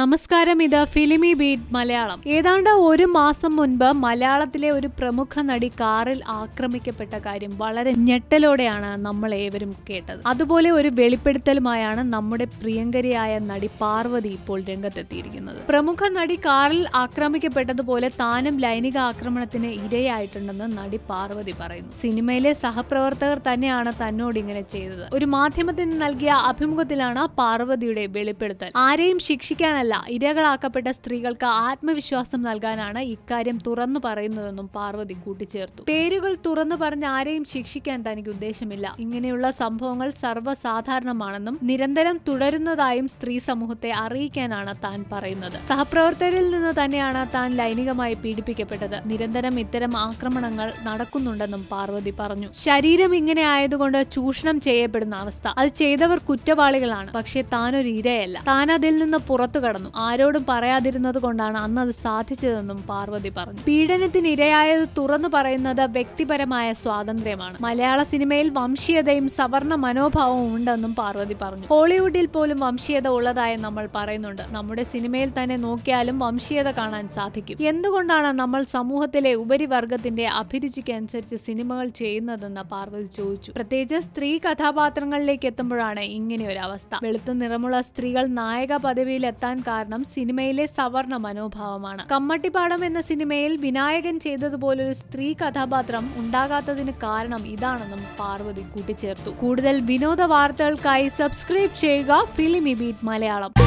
നമസ്കാരം ഇത് ഫിലിമി ബീറ്റ് മലയാളം ഏതാണ്ട് ഒരു മാസം മുൻപ് മലയാളത്തിലെ ഒരു പ്രമുഖ നടി കാറിൽ ആക്രമിക്കപ്പെട്ട കാര്യം വളരെ ഞെട്ടലോടെയാണ് നമ്മൾ ഏവരും കേട്ടത് അതുപോലെ ഒരു വെളിപ്പെടുത്തലുമായാണ് നമ്മുടെ പ്രിയങ്കരിയായ നടി പാർവതി ഇപ്പോൾ രംഗത്തെത്തിയിരിക്കുന്നത് പ്രമുഖ നടി കാറിൽ ആക്രമിക്കപ്പെട്ടതുപോലെ താനും ലൈംഗിക ആക്രമണത്തിന് ഇരയായിട്ടുണ്ടെന്ന് നടി പാർവതി പറയുന്നു സിനിമയിലെ സഹപ്രവർത്തകർ തന്നെയാണ് തന്നോട് ഇങ്ങനെ ചെയ്തത് ഒരു മാധ്യമത്തിന് നൽകിയ അഭിമുഖത്തിലാണ് പാർവതിയുടെ വെളിപ്പെടുത്തൽ ആരെയും ശിക്ഷിക്കാനല്ല ഇരകളാക്കപ്പെട്ട സ്ത്രീകൾക്ക് ആത്മവിശ്വാസം നൽകാനാണ് ഇക്കാര്യം തുറന്നു പറയുന്നതെന്നും പാർവതി കൂട്ടിച്ചേർത്തു പേരുകൾ തുറന്നു പറഞ്ഞ് ആരെയും ശിക്ഷിക്കാൻ തനിക്ക് ഉദ്ദേശമില്ല ഇങ്ങനെയുള്ള സംഭവങ്ങൾ സർവ്വസാധാരണമാണെന്നും നിരന്തരം തുടരുന്നതായും സ്ത്രീ സമൂഹത്തെ അറിയിക്കാനാണ് താൻ പറയുന്നത് സഹപ്രവർത്തകരിൽ നിന്ന് തന്നെയാണ് താൻ ലൈംഗികമായി പീഡിപ്പിക്കപ്പെട്ടത് നിരന്തരം ഇത്തരം ആക്രമണങ്ങൾ നടക്കുന്നുണ്ടെന്നും പാർവതി പറഞ്ഞു ശരീരം ഇങ്ങനെ ആയതുകൊണ്ട് ചൂഷണം ചെയ്യപ്പെടുന്ന അവസ്ഥ അത് ചെയ്തവർ കുറ്റവാളികളാണ് പക്ഷെ താനൊരു ഇരയല്ല താൻ അതിൽ നിന്ന് പുറത്തു കടന്നു ആരോടും പറയാതിരുന്നത് കൊണ്ടാണ് അന്ന് അത് സാധിച്ചതെന്നും പാർവതി പറഞ്ഞു പീഡനത്തിന് ഇരയായത് തുറന്നു പറയുന്നത് വ്യക്തിപരമായ സ്വാതന്ത്ര്യമാണ് മലയാള സിനിമയിൽ വംശീയതയും സവർണ മനോഭാവവും ഉണ്ടെന്നും പാർവതി പറഞ്ഞു ഹോളിവുഡിൽ പോലും വംശീയത ഉള്ളതായി നമ്മൾ പറയുന്നുണ്ട് നമ്മുടെ സിനിമയിൽ തന്നെ നോക്കിയാലും വംശീയത കാണാൻ സാധിക്കും എന്തുകൊണ്ടാണ് നമ്മൾ സമൂഹത്തിലെ ഉപരിവർഗത്തിന്റെ അഭിരുചിക്ക് അനുസരിച്ച് സിനിമകൾ ചെയ്യുന്നതെന്ന് പാർവതി ചോദിച്ചു പ്രത്യേകിച്ച് സ്ത്രീ കഥാപാത്രങ്ങളിലേക്ക് എത്തുമ്പോഴാണ് ഇങ്ങനെ ഒരു അവസ്ഥ വെളുത്ത നിറമുള്ള സ്ത്രീകൾ നായക പദവിയിൽ എത്താൻ കാരണം സിനിമയിലെ സവർണ മനോഭാവമാണ് കമ്മട്ടിപ്പാടം എന്ന സിനിമയിൽ വിനായകൻ ചെയ്തതുപോലൊരു സ്ത്രീ കഥാപാത്രം ഉണ്ടാകാത്തതിന് കാരണം ഇതാണെന്നും പാർവതി കൂട്ടിച്ചേർത്തു കൂടുതൽ വിനോദ വാർത്തകൾക്കായി സബ്സ്ക്രൈബ് ചെയ്യുക ഫിലിമി ബീറ്റ് മലയാളം